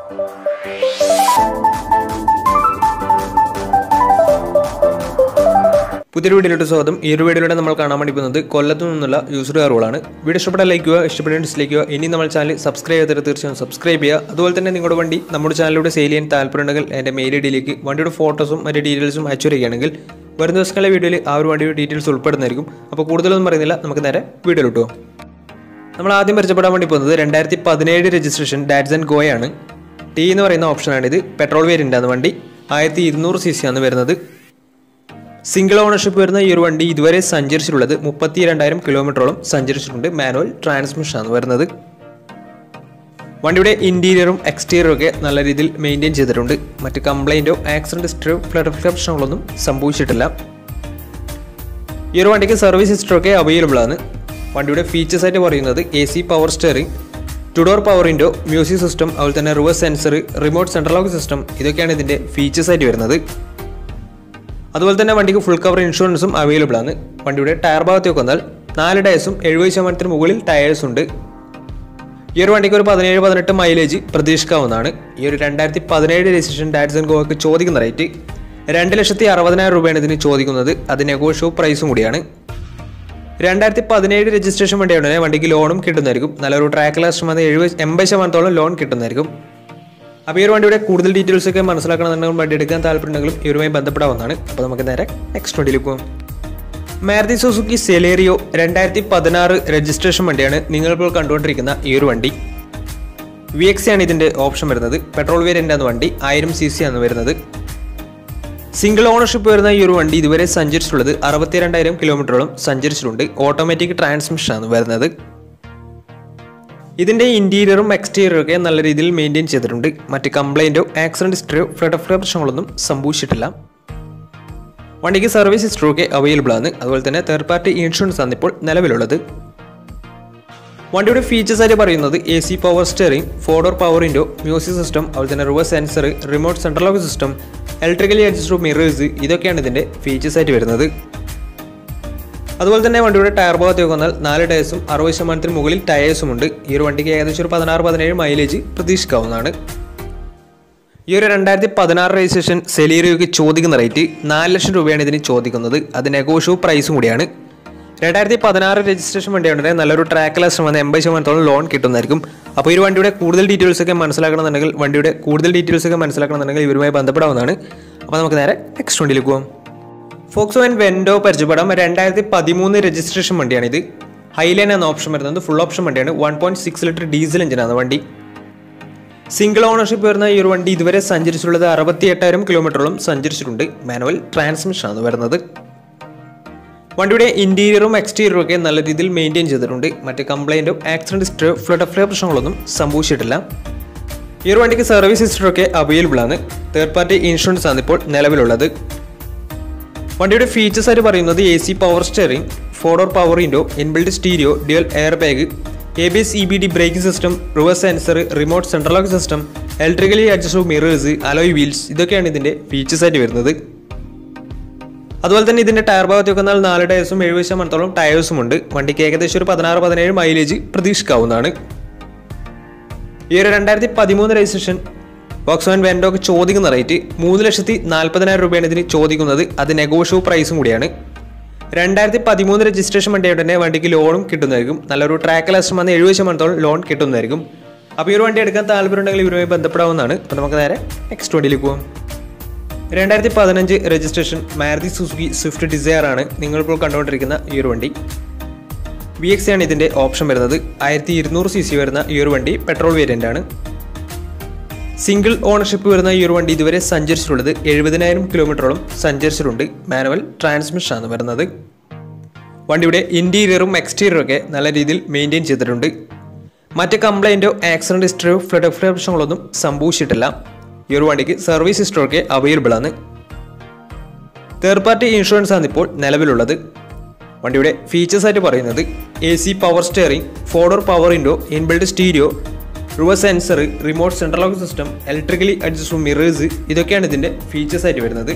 പുതിയൊരു വീഡിയോയിലോട്ട് സ്വാഗതം ഈ ഒരു വീഡിയോയിലൂടെ നമ്മൾ കാണാൻ വേണ്ടി പോകുന്നത് കൊല്ലത്തു നിന്നുള്ള യൂസർ കാറുകളാണ് വീഡിയോ ഇഷ്ടപ്പെട്ടാൽ ലൈക്ക് ചെയ്യുക ഇഷ്ടപ്പെട്ടാൽ ഡിസ്ലൈക്ക് ചെയ്യുക ഇനി നമ്മൾ ചാനൽ സബ്സ്ക്രൈബ് ചെയ്തിട്ട് തീർച്ചയായും സബ്സ്ക്രൈബ് ചെയ്യുക അതുപോലെ തന്നെ നിങ്ങളുടെ വണ്ടി നമ്മുടെ ചാനലിലൂടെ സെയിൽ ചെയ്യാൻ താല്പര്യമുണ്ടെങ്കിൽ എൻ്റെ മെയിൽ ഐ ഡിയിലേക്ക് വണ്ടിയുടെ ഫോട്ടോസും മറ്റ് ഡീറ്റെയിൽസും അയച്ചു വരികയാണെങ്കിൽ വരുന്ന ദിവസങ്ങളിലെ വീഡിയോയിൽ ആ ഒരു വണ്ടിയുടെ ഡീറ്റെയിൽസ് ഉൾപ്പെടുന്നതായിരിക്കും അപ്പോൾ കൂടുതലൊന്നും പറയുന്നില്ല നമുക്ക് നേരെ വീഡിയോയിലോട്ട് പോകാം നമ്മൾ ആദ്യം പരിചയപ്പെടാൻ വേണ്ടി പോകുന്നത് രണ്ടായിരത്തി പതിനേഴ് രജിസ്ട്രേഷൻ ഡാറ്റ്സൺ ഗോയാണ് ടി എന്ന് പറയുന്ന ഓപ്ഷനാണിത് പെട്രോൾ വേരിയൻ്റ് ആണ് വണ്ടി ആയിരത്തി ഇരുന്നൂറ് സി സി ആണ് വരുന്നത് സിംഗിൾ ഓണർഷിപ്പ് വരുന്ന ഈ ഒരു വണ്ടി ഇതുവരെ സഞ്ചരിച്ചിട്ടുള്ളത് മുപ്പത്തി രണ്ടായിരം കിലോമീറ്ററോളം സഞ്ചരിച്ചിട്ടുണ്ട് മാനുവൽ ട്രാൻസ്മിഷൻ ആണ് വരുന്നത് വണ്ടിയുടെ ഇന്റീരിയറും എക്സ്റ്റീരിയറും ഒക്കെ നല്ല രീതിയിൽ മെയിൻറ്റെയിൻ ചെയ്തിട്ടുണ്ട് മറ്റ് കംപ്ലൈൻറ്റോ ആക്സിഡന്റ് ഹിസ്റ്ററിയോ ഫ്ലഡ് പ്രശ്നങ്ങളൊന്നും സംഭവിച്ചിട്ടില്ല ഈ ഒരു വണ്ടിക്ക് സർവീസ് ഹിസ്റ്ററി ഒക്കെ അവൈലബിൾ ആണ് വണ്ടിയുടെ ഫീച്ചേഴ്സ് ആയിട്ട് പറയുന്നത് A C power steering two door power window music system അതുപോലെ തന്നെ reverse sensor remote central lock system ഇതൊക്കെയാണ് ഇതിൻ്റെ ഫീച്ചേഴ്സ് ആയിട്ട് വരുന്നത് അതുപോലെ തന്നെ വണ്ടിക്ക് ഫുൾ കവർ ഇൻഷുറൻസും അവൈലബിൾ ആണ് വണ്ടിയുടെ ടയർ ഭാഗത്തേക്ക് വന്നാൽ നാല് ടയർസും എഴുപത് ശതമാനത്തിന് മുകളിൽ ടയേഴ്സ് ഉണ്ട് ഈ ഒരു വണ്ടിക്ക് ഒരു പതിനേഴ് പതിനെട്ട് മൈലേജ് പ്രതീക്ഷിക്കാവുന്നതാണ് ഈ ഒരു രണ്ടായിരത്തി പതിനേഴ് രജിസ്ട്രേഷൻ ഡാറ്റ്സൺ ഗോവക്ക് ചോദിക്കുന്ന റേറ്റ് രണ്ട് ലക്ഷത്തി അറുപതിനായിരം രൂപയാണ് ഇതിന് ചോദിക്കുന്നത് അത് നെഗോഷ്യോ പ്രൈസും കൂടിയാണ് രണ്ടായിരത്തി പതിനേഴ് രജിസ്ട്രേഷൻ വണ്ടിയാണ് വണ്ടിക്ക് ലോണും കിട്ടുന്നതായിരിക്കും നല്ലൊരു ട്രാക്ക് ലാസ്റ്റ് വന്ന് എഴുപത് എൺപത് ശതമാനത്തോളം ലോൺ കിട്ടുന്നതായിരിക്കും അപ്പോൾ ഈ ഒരു വണ്ടിയുടെ കൂടുതൽ ഡീറ്റെയിൽസ് ഒക്കെ മനസ്സിലാക്കണമെന്നുണ്ടെങ്കിൽ വണ്ടി എടുക്കാൻ താല്പര്യമുണ്ടെങ്കിലും ഇവരുമായി ബന്ധപ്പെടാവുന്നതാണ് അപ്പോൾ നമുക്ക് നേരെ നെക്സ്റ്റ് വണ്ടിയിൽ പോകാം മാരുതി സുസുക്കി സെലേറിയോ രണ്ടായിരത്തി പതിനാറ് രജിസ്ട്രേഷൻ വണ്ടിയാണ് നിങ്ങളിപ്പോൾ കണ്ടുകൊണ്ടിരിക്കുന്ന ഈ ഒരു വണ്ടി വി എക്സ് ആണ് ഇതിൻ്റെ ഓപ്ഷൻ വരുന്നത് പെട്രോൾ വേരിയൻ്റ് ആണ് വണ്ടി ആയിരം സി സി ആണ് വരുന്നത് സിംഗിൾ ഓണർഷിപ്പ് വരുന്ന ഈ ഒരു വണ്ടി ഇതുവരെ സഞ്ചരിച്ചിട്ടുള്ളത് അറുപത്തിരണ്ടായിരം കിലോമീറ്ററോളം സഞ്ചരിച്ചിട്ടുണ്ട് ഓട്ടോമാറ്റിക് ട്രാൻസ്മിഷൻ ആണ് വരുന്നത് ഇതിന്റെ ഇന്റീരിയറും എക്സ്റ്റീരിയറും ഒക്കെ നല്ല രീതിയിൽ മെയിൻറ്റെയിൻ ചെയ്തിട്ടുണ്ട് മറ്റ് കംപ്ലൈൻറ്റോ ആക്സിഡന്റ് ഹിസ്റ്ററിയോ ഫ്ലഡ് ഓഫ് പ്രശ്നങ്ങളൊന്നും സംഭവിച്ചിട്ടില്ല വണ്ടിക്ക് സർവീസ് ഹിസ്റ്ററി ഒക്കെ അവൈലബിൾ ആണ് അതുപോലെ തന്നെ തേർഡ് പാർട്ടി ഇൻഷുറൻസ് ആണ് ഇപ്പോൾ നിലവിലുള്ളത് വണ്ടിയുടെ ഫീച്ചേഴ്സ് ആയിട്ട് പറയുന്നത് A C power steering four door power window music system അതുപോലെ തന്നെ reverse sensor remote central lock system electrically adjusted mirrors ഇതൊക്കെയാണ് ഇതിന്റെ ഫീച്ചേഴ്സ് ആയിട്ട് വരുന്നത് അതുപോലെ തന്നെ വണ്ടിയുടെ ടയർ ഭാഗത്തേക്ക് വന്നാൽ നാല് ടയേഴ്സും അറുപത് ശതമാനത്തിന് മുകളിൽ ടയേഴ്സും ഉണ്ട് ഈ ഒരു വണ്ടിക്ക് ഏകദേശം ഒരു പതിനാറ് പതിനേഴ് മൈലേജ് പ്രതീക്ഷിക്കാവുന്നതാണ് ഈ ഒരു രണ്ടായിരത്തി പതിനാറ് രജിസ്ട്രേഷൻ സെലീറിയോക്ക് ചോദിക്കുന്ന റേറ്റ് നാല് ലക്ഷം രൂപയാണ് ഇതിന് ചോദിക്കുന്നത് അത് നെഗോഷ്യോ പ്രൈസും കൂടിയാണ് രണ്ടായിരത്തി പതിനാറ് രജിസ്ട്രേഷൻ വണ്ടിയാണെങ്കിൽ നല്ലൊരു ട്രാക്ക് ലാസ്റ്റ് വന്ന് എൺപത് ശതമാനത്തോളം ലോൺ കിട്ടുന്നതായിരിക്കും അപ്പോൾ ഈ ഒരു വണ്ടിയുടെ കൂടുതൽ ഡീറ്റെയിൽസ് ഒക്കെ മനസ്സിലാക്കണമെന്നുണ്ടെങ്കിൽ വണ്ടിയുടെ കൂടുതൽ ഡീറ്റെയിൽസ് ഒക്കെ മനസ്സിലാക്കണമെന്നുണ്ടെങ്കിൽ ഇവരുമായി ബന്ധപ്പെടാവുന്നതാണ് അപ്പോൾ നമുക്ക് നേരെ നെക്സ്റ്റ് വണ്ടിയിലേക്ക് പോകാം ഫോക്സോ ആൻഡ് വെൻഡോ പരിചയപ്പെടാം രണ്ടായിരത്തി പതിമൂന്ന് രജിസ്ട്രേഷൻ വണ്ടിയാണിത് ഹൈലൈൻ എന്ന ഓപ്ഷൻ വരുന്നത് ഫുൾ ഓപ്ഷൻ വണ്ടിയാണ് one point six litre diesel എഞ്ചിനാണ് വണ്ടി സിംഗിൾ ഓണർഷിപ്പ് വരുന്ന ഈ ഒരു വണ്ടി ഇതുവരെ സഞ്ചരിച്ചിട്ടുള്ളത് അറുപത്തി എട്ടായിരം കിലോമീറ്ററോളം സഞ്ചരിച്ചിട്ടുണ്ട് മാനുവൽ ട്രാൻസ്മിഷൻ ആണ് വരുന്നത് വണ്ടിയുടെ ഇന്റീരിയറും എക്സ്റ്റീരിയറും ഒക്കെ നല്ല രീതിയിൽ മെയിൻറ്റെയിൻ ചെയ്തിട്ടുണ്ട് മറ്റ് കംപ്ലൈൻറ്റോ ആക്സിഡന്റ് ഹിസ്റ്ററിയോ ഫ്ലഡ് ഓഫ് പ്രശ്നങ്ങളൊന്നും സംഭവിച്ചിട്ടില്ല ഈ ഒരു വണ്ടിക്ക് സർവീസ് ഹിസ്റ്ററി ഒക്കെ അവൈലബിൾ ആണ് തേർഡ് പാർട്ടി ഇൻഷുറൻസ് ആണ് ഇപ്പോൾ നിലവിലുള്ളത് വണ്ടിയുടെ ഫീച്ചേഴ്സ് ആയിട്ട് പറയുന്നത് A C power steering four door power window inbuilt stereo dual air bag A B S E B D braking system reverse sensor remote central lock system electrically adjustable mirrors alloy wheels ഇതൊക്കെയാണ് ഇതിന്റെ features ആയിട്ട് വരുന്നത് അതുപോലെ തന്നെ ഇതിന്റെ tyre ഭാഗത്തേക്ക് വന്നാൽ നാല് ടയേഴ്സും എഴുപത് ശതമാനത്തോളം ടയേഴ്സും ഉണ്ട് വണ്ടിക്ക് ഏകദേശം ഒരു പതിനാറ് പതിനേഴ് മൈലേജ് പ്രതീക്ഷിക്കാവുന്നതാണ് ഈ ഒരു രണ്ടായിരത്തി പതിമൂന്ന് രജിസ്ട്രേഷൻ വോക്സ്വാൻ വെൻഡോക്ക് ചോദിക്കുന്ന റേറ്റ് മൂന്ന് ലക്ഷത്തി നാൽപ്പതിനായിരം രൂപയാണ് ഇതിന് ചോദിക്കുന്നത് അത് നെഗോഷ്യോ പ്രൈസും കൂടിയാണ് രണ്ടായിരത്തി പതിമൂന്ന് രജിസ്ട്രേഷൻ വണ്ടിയായിട്ട് തന്നെ വണ്ടിക്ക് ലോണും കിട്ടുന്നതായിരിക്കും നല്ലൊരു ട്രാക്ക് ലാസ്റ്റ് വന്ന് എഴുപത് ശതമാനത്തോളം ലോൺ കിട്ടുന്നതായിരിക്കും അപ്പോൾ ഈ ഒരു വണ്ടി എടുക്കാൻ താല്പര്യമുണ്ടെങ്കിൽ ഇവരുമായി ബന്ധപ്പെടാവുന്നതാണ് അപ്പോൾ നമുക്ക് നേരെ നെക്സ്റ്റ് വണ്ടിയിലേക്ക് പോകാം രണ്ടായിരത്തി പതിനഞ്ച് registration Maruti Suzuki Swift Dzire ആണ് നിങ്ങളിപ്പോൾ കണ്ടുകൊണ്ടിരിക്കുന്ന ഈ ഒരു വണ്ടി വി എക്സ് ആണ് ഇതിൻ്റെ ഓപ്ഷൻ വരുന്നത് ആയിരത്തി ഇരുന്നൂറ് സി സി വരുന്ന ഈ ഒരു വണ്ടി പെട്രോൾ വേരിയൻ്റ് ആണ് സിംഗിൾ ഓണർഷിപ്പ് വരുന്ന ഈ ഒരു വണ്ടി ഇതുവരെ സഞ്ചരിച്ചിട്ടുള്ളത് എഴുപതിനായിരം കിലോമീറ്ററോളം സഞ്ചരിച്ചിട്ടുണ്ട് മാനുവൽ ട്രാൻസ്മിഷൻ ആണ് വരുന്നത് വണ്ടിയുടെ ഇന്റീരിയറും എക്സ്റ്റീരിയറും ഒക്കെ നല്ല രീതിയിൽ മെയിൻറ്റെയിൻ ചെയ്തിട്ടുണ്ട് മറ്റ് കംപ്ലൈൻറ്റോ ആക്സിഡന്റ് ഹിസ്റ്ററിയോ ഫ്ലഡ് ഓഫ് പ്രശ്നങ്ങളൊന്നും സംഭവിച്ചിട്ടില്ല ഈ ഒരു വണ്ടിക്ക് സർവീസ് ഹിസ്റ്ററി ഒക്കെ അവൈലബിൾ ആണ് തേർഡ് പാർട്ടി ഇൻഷുറൻസ് ആണ് ഇപ്പോൾ നിലവിലുള്ളത് വണ്ടിയുടെ ഫീച്ചേഴ്സ് ആയിട്ട് പറയുന്നത് A C power steering four door power window inbuilt stereo reverse sensor remote central lock system electrically adjust mirrors ഇതൊക്കെയാണ് ഇതിന്റെ ഫീച്ചേഴ്സ് ആയിട്ട് വരുന്നത്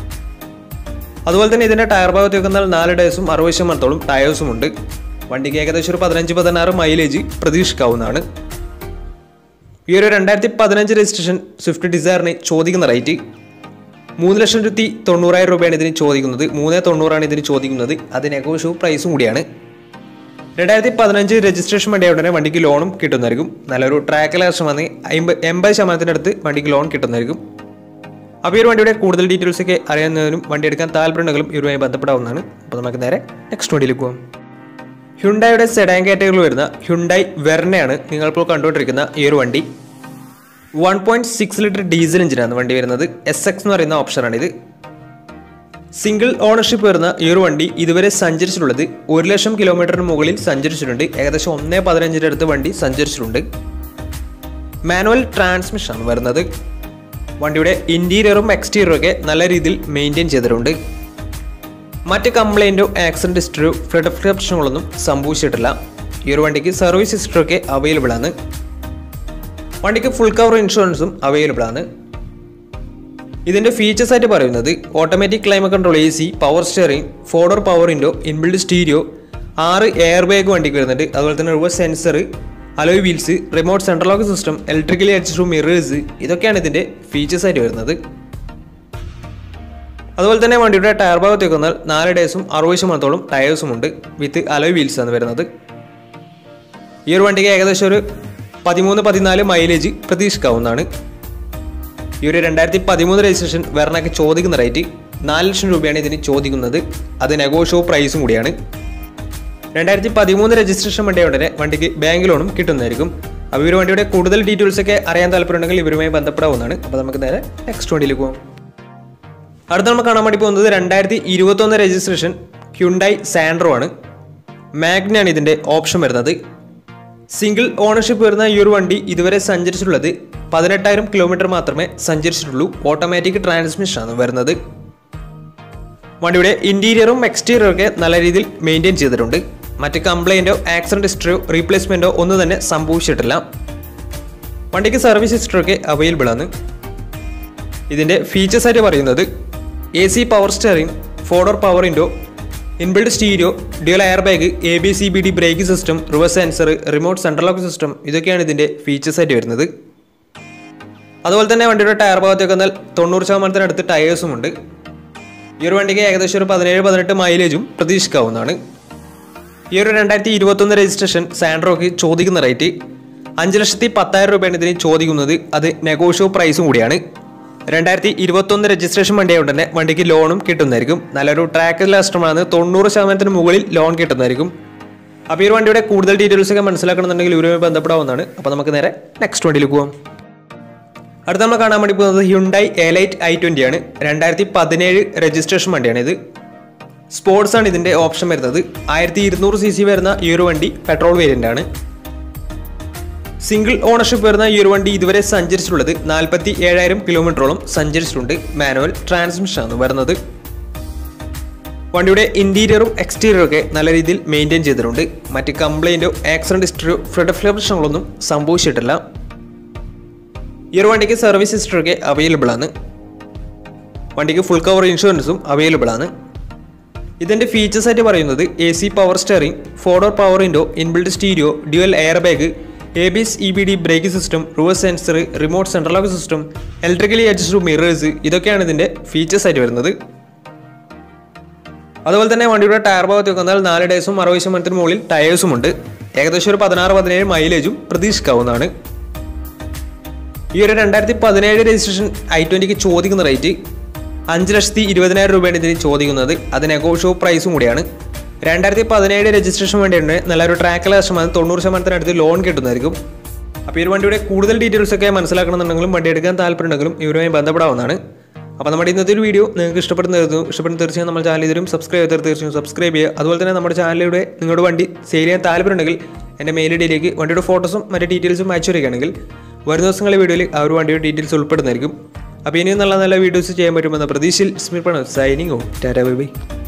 അതുപോലെ തന്നെ ഇതിന്റെ ടയർ ഭാഗത്തേക്ക് വന്നാൽ നാല് ടയേഴ്സും അറുപത് ശതമാനത്തോളം ടയേഴ്സും ഉണ്ട് വണ്ടിക്ക് ഏകദേശം ഒരു പതിനഞ്ച് പതിനാറ് മൈലേജ് പ്രതീക്ഷിക്കാവുന്നതാണ് ഈ ഒരു രണ്ടായിരത്തി പതിനഞ്ച് രജിസ്ട്രേഷൻ സ്വിഫ്റ്റ് ഡിസയറിന് ചോദിക്കുന്ന റേറ്റ് മൂന്ന് ലക്ഷം രൂപത്തി തൊണ്ണൂറായിരം രൂപയാണ് ഇതിന് ചോദിക്കുന്നത് മൂന്ന് തൊണ്ണൂറാണ് ഇതിന് ചോദിക്കുന്നത് അത് നെഗോഷ്യബിൾ പ്രൈസും കൂടിയാണ് രണ്ടായിരത്തി പതിനഞ്ച് രജിസ്ട്രേഷൻ വണ്ടി ഉടനെ വണ്ടിക്ക് ലോണും കിട്ടുന്നതായിരിക്കും നല്ലൊരു ട്രാക്ക് ലക്ഷം വന്ന് അമ്പത് എൺപത് ശതമാനത്തിനടുത്ത് വണ്ടിക്ക് ലോൺ കിട്ടുന്നതായിരിക്കും അപ്പോൾ ഈ ഒരു വണ്ടിയുടെ കൂടുതൽ ഡീറ്റെയിൽസ് ഒക്കെ അറിയുന്നതിനും വണ്ടി എടുക്കാൻ താല്പര്യമുണ്ടെങ്കിലും ഇവരുമായി ബന്ധപ്പെടാവുന്നതാണ് അപ്പോൾ നമുക്ക് നേരെ നെക്സ്റ്റ് വണ്ടിയിലേക്ക് പോകാം ഹ്യുണ്ടായുടെ സെഡാൻ കാറ്റഗറിയിൽ വരുന്ന ഹ്യുണ്ടായി വെർണയാണ് നിങ്ങളിപ്പോൾ കണ്ടുകൊണ്ടിരിക്കുന്ന ഈ ഒരു വണ്ടി one point six litre diesel എഞ്ചിനാണ് വണ്ടി വരുന്നത് എസ് എക്സ് എന്ന് പറയുന്ന ഓപ്ഷനാണിത് സിംഗിൾ ഓണർഷിപ്പ് വരുന്ന ഈ ഒരു വണ്ടി ഇതുവരെ സഞ്ചരിച്ചിട്ടുള്ളത് ഒരു ലക്ഷം കിലോമീറ്ററിന് മുകളിൽ സഞ്ചരിച്ചിട്ടുണ്ട് ഏകദേശം ഒന്നേ പതിനഞ്ചിൻ്റെ അടുത്ത് വണ്ടി സഞ്ചരിച്ചിട്ടുണ്ട് മാനുവൽ ട്രാൻസ്മിഷൻ ആണ് വരുന്നത് വണ്ടിയുടെ ഇൻറ്റീരിയറും എക്സ്റ്റീരിയറും ഒക്കെ നല്ല രീതിയിൽ മെയിൻറ്റെയിൻ ചെയ്തിട്ടുണ്ട് മറ്റ് കംപ്ലൈൻറ്റോ ആക്സിഡൻറ്റ് ഹിസ്റ്ററിയോ ഫ്ലഡ് പ്രശ്നങ്ങളൊന്നും സംഭവിച്ചിട്ടില്ല ഈ ഒരു വണ്ടിക്ക് സർവീസ് ഹിസ്റ്ററി ഒക്കെ അവൈലബിൾ ആണ് വണ്ടിക്ക് ഫുൾ കവർ ഇൻഷുറൻസും അവൈലബിൾ ആണ് ഇതിന്റെ ഫീച്ചേഴ്സ് ആയിട്ട് പറയുന്നത് automatic climate control A C power steering four door power window inbuilt stereo ആറ് എയർ ബാഗ് വണ്ടിക്ക് വരുന്നുണ്ട് അതുപോലെ തന്നെ reverse sensor alloy wheels remote central lock system electrically adjust mirrors ഇതൊക്കെയാണ് ഇതിന്റെ ഫീച്ചേഴ്സ് ആയിട്ട് വരുന്നത് അതുപോലെ തന്നെ വണ്ടിയുടെ ടയർ ഭാഗത്തേക്ക് വന്നാൽ നാല് ഡേയ്സും അറുപത് ശതമാനത്തോളം ടയേഴ്സും ഉണ്ട് വിത്ത് അലോയ് വീൽസ് ആണ് വരുന്നത് ഈ ഒരു വണ്ടിക്ക് ഏകദേശം ഒരു പതിമൂന്ന് പതിനാല് മൈലേജ് പ്രതീക്ഷിക്കാവുന്നതാണ് ഈ ഒരു രണ്ടായിരത്തി പതിമൂന്ന് രജിസ്ട്രേഷൻ വെർണക്ക് ചോദിക്കുന്ന റേറ്റ് നാല് ലക്ഷം രൂപയാണ് ഇതിന് ചോദിക്കുന്നത് അത് നെഗോഷ്യോ പ്രൈസും കൂടിയാണ് രണ്ടായിരത്തി പതിമൂന്ന് രജിസ്ട്രേഷൻ വണ്ടി ഉടനെ വണ്ടിക്ക് ബാങ്ക് ലോണും കിട്ടുന്നതായിരിക്കും അപ്പോൾ ഈ ഒരു വണ്ടിയുടെ കൂടുതൽ ഡീറ്റെയിൽസ് ഒക്കെ അറിയാൻ താല്പര്യമുണ്ടെങ്കിൽ ഇവരുമായി ബന്ധപ്പെടാവുന്നതാണ് അപ്പോൾ നമുക്ക് നേരെ നെക്സ്റ്റ് വണ്ടിയിലേക്ക് പോകാം അടുത്ത നമ്മൾ കാണാൻ വേണ്ടി പോകുന്നത് രണ്ടായിരത്തി ഇരുപത്തൊന്ന് രജിസ്ട്രേഷൻ ഹ്യുണ്ടായി സാൻഡ്രോ ആണ് മാഗ്നയാണ് ഇതിൻ്റെ ഓപ്ഷൻ വരുന്നത് സിംഗിൾ ഓണർഷിപ്പ് വരുന്ന ഈ ഒരു വണ്ടി ഇതുവരെ സഞ്ചരിച്ചിട്ടുള്ളത് പതിനെട്ടായിരം കിലോമീറ്റർ മാത്രമേ സഞ്ചരിച്ചിട്ടുള്ളൂ ഓട്ടോമാറ്റിക് ട്രാൻസ്മിഷനാണ് വരുന്നത് വണ്ടിയുടെ ഇന്റീരിയറും എക്സ്റ്റീരിയറും ഒക്കെ നല്ല രീതിയിൽ മെയിൻറ്റെയിൻ ചെയ്തിട്ടുണ്ട് മറ്റ് കംപ്ലൈൻറ്റോ ആക്സിഡന്റ് ഹിസ്റ്ററിയോ റീപ്ലേസ്മെൻറ്റോ ഒന്നും തന്നെ സംഭവിച്ചിട്ടില്ല വണ്ടിക്ക് സർവീസ് ഹിസ്റ്ററി ഒക്കെ അവൈലബിൾ ആണ് ഇതിൻ്റെ ഫീച്ചേഴ്സ് ആയിട്ട് പറയുന്നത് A C power steering four door power window inbuilt stereo dual air bag A B C B D brake system reverse sensor remote central lock system ഇതൊക്കെയാണ് ഇതിൻ്റെ ഫീച്ചേഴ്സ് ആയിട്ട് വരുന്നത് അതുപോലെ തന്നെ വണ്ടിയുടെ ടയർ ഭാഗത്തേക്ക് വന്നാൽ തൊണ്ണൂറ് ശതമാനത്തിനടുത്ത് ടയേഴ്സും ഉണ്ട് ഈ ഒരു വണ്ടിക്ക് ഏകദേശം ഒരു പതിനേഴ് പതിനെട്ട് മൈലേജും പ്രതീക്ഷിക്കാവുന്നതാണ് ഈ ഒരു രണ്ടായിരത്തി ഇരുപത്തൊന്ന് രജിസ്ട്രേഷൻ സാൻഡ്രോക്ക് ചോദിക്കുന്ന റേറ്റ് അഞ്ച് ലക്ഷത്തി പത്തായിരം രൂപയാണ് ഇതിന് ചോദിക്കുന്നത് അത് നെഗോഷ്യോ പ്രൈസും കൂടിയാണ് രണ്ടായിരത്തി ഇരുപത്തൊന്ന് രജിസ്ട്രേഷൻ വണ്ടിയായതുകൊണ്ട് തന്നെ വണ്ടിക്ക് ലോണും കിട്ടുന്നതായിരിക്കും നല്ലൊരു ട്രാക്ക് നഷ്ടമാണ് തൊണ്ണൂറ് ശതമാനത്തിന് മുകളിൽ ലോൺ കിട്ടുന്നതായിരിക്കും അപ്പോൾ ഈ ഒരു വണ്ടിയുടെ കൂടുതൽ ഡീറ്റെയിൽസ് ഒക്കെ മനസ്സിലാക്കണമെന്നുണ്ടെങ്കിൽ ഇവരുമായി ബന്ധപ്പെടാവുന്നതാണ് അപ്പോൾ നമുക്ക് നേരെ നെക്സ്റ്റ് വണ്ടിയിലേക്ക് പോകാം അടുത്ത നമ്മൾ കാണാൻ വേണ്ടി പോകുന്നത് ഹ്യുണ്ടായി എലൈറ്റ് ഐ ട്വൻ്റി ആണ് രണ്ടായിരത്തി പതിനേഴ് രജിസ്ട്രേഷൻ വണ്ടിയാണ് ഇത് സ്പോർട്സ് ആണ് ഇതിൻ്റെ ഓപ്ഷൻ വരുന്നത് ആയിരത്തി ഇരുന്നൂറ് സി സി വരുന്ന ഈ ഒരു വണ്ടി പെട്രോൾ വേരിയൻ്റ് ആണ് സിംഗിൾ ഓണർഷിപ്പ് വരുന്ന ഈ ഒരു വണ്ടി ഇതുവരെ സഞ്ചരിച്ചിട്ടുള്ളത് നാൽപ്പത്തി ഏഴായിരം കിലോമീറ്ററോളം സഞ്ചരിച്ചിട്ടുണ്ട് മാനുവൽ ട്രാൻസ്മിഷൻ ആണ് വരുന്നത് വണ്ടിയുടെ ഇന്റീരിയറും എക്സ്റ്റീരിയറും ഒക്കെ നല്ല രീതിയിൽ മെയിൻറ്റെയിൻ ചെയ്തിട്ടുണ്ട് മറ്റ് കംപ്ലൈൻറ്റോ ആക്സിഡന്റ് ഹിസ്റ്ററിയോ ഫ്ലഡ് പ്രശ്നങ്ങളൊന്നും സംഭവിച്ചിട്ടില്ല ഈ ഒരു വണ്ടിക്ക് സർവീസ് ഹിസ്റ്ററി ഒക്കെ അവൈലബിൾ ആണ് വണ്ടിക്ക് ഫുൾ കവർ ഇൻഷുറൻസും അവൈലബിൾ ആണ് ഇതിൻ്റെ ഫീച്ചേഴ്സ് ആയിട്ട് പറയുന്നത് A C power steering four door power window inbuilt stereo dual air bag A B S E B D brake system reverse sensor remote central lock system electrically adjust mirrors ഇതൊക്കെയാണ് ഇതിൻ്റെ features ആയിട്ട് വരുന്നത് അതുപോലെ തന്നെ വണ്ടിയുടെ tyre ഭാഗത്ത് വന്നാൽ നാല് ഡേയ്സും അറുപത് ശതമാനത്തിന് മുകളിൽ ടയേഴ്സും ഉണ്ട് ഏകദേശം ഒരു പതിനാറ് പതിനേഴ് മൈലേജും പ്രതീക്ഷിക്കാവുന്നതാണ് ഈ ഒരു രണ്ടായിരത്തി പതിനേഴ് രജിസ്ട്രേഷൻ ഐ ട്വൻറ്റിക്ക് ചോദിക്കുന്ന റേറ്റ് അഞ്ച് ലക്ഷത്തി ഇരുപതിനായിരം രൂപയാണ് ഇതിന് ചോദിക്കുന്നത് അത് നെഗോഷ്യോ പ്രൈസും കൂടിയാണ് രണ്ടായിരത്തി പതിനേഴ് രജിസ്ട്രേഷൻ വേണ്ടിയുണ്ട് നല്ലൊരു ട്രാക്കിലെ ശതമാനം തൊണ്ണൂറ് ശതമാനത്തിനടുത്ത് ലോൺ കിട്ടുന്നതായിരിക്കും അപ്പോൾ ഈ ഒരു വണ്ടിയുടെ കൂടുതൽ ഡീറ്റെയിൽസ് ഒക്കെ മനസ്സിലാക്കണമെന്നുണ്ടെങ്കിലും വണ്ടി എടുക്കാൻ താല്പര്യമുണ്ടെങ്കിലും ഇവരുമായി ബന്ധപ്പെടാവുന്നതാണ് അപ്പോൾ നമ്മുടെ ഇന്നത്തെ ഒരു വീഡിയോ നിങ്ങൾക്ക് ഇഷ്ടപ്പെടുന്ന ഇഷ്ടപ്പെടുന്ന തീർച്ചയായും നമ്മൾ ചാനൽ ഇതിലും സബ്സ്ക്രൈബ് ചെയ്താൽ തീർച്ചയായും സബ്സ്ക്രൈബ് ചെയ്യുക അതുപോലെ തന്നെ നമ്മുടെ ചാനലിലൂടെ നിങ്ങളുടെ വണ്ടി സെയിൽ ചെയ്യാൻ താല്പര്യമുണ്ടെങ്കിൽ എൻ്റെ മെയിൽ ഐഡിയിലേക്ക് വണ്ടിയുടെ ഫോട്ടോസും മറ്റു ഡീറ്റെയിൽസും അയച്ചു വരികയാണെങ്കിൽ വരുന്ന ദിവസങ്ങളിലെ വീഡിയോയിൽ ആ ഒരു വണ്ടിയുടെ ഡീറ്റെയിൽസ് ഉൾപ്പെടുന്നതായിരിക്കും അപ്പോൾ ഇനിയും നല്ല നല്ല വീഡിയോസ് ചെയ്യാൻ പറ്റുമെന്ന പ്രതീക്ഷയിൽ സ്മിർപ്പണം സൈനിങ് ഓ ടാറ്റാ ബൈ ബൈ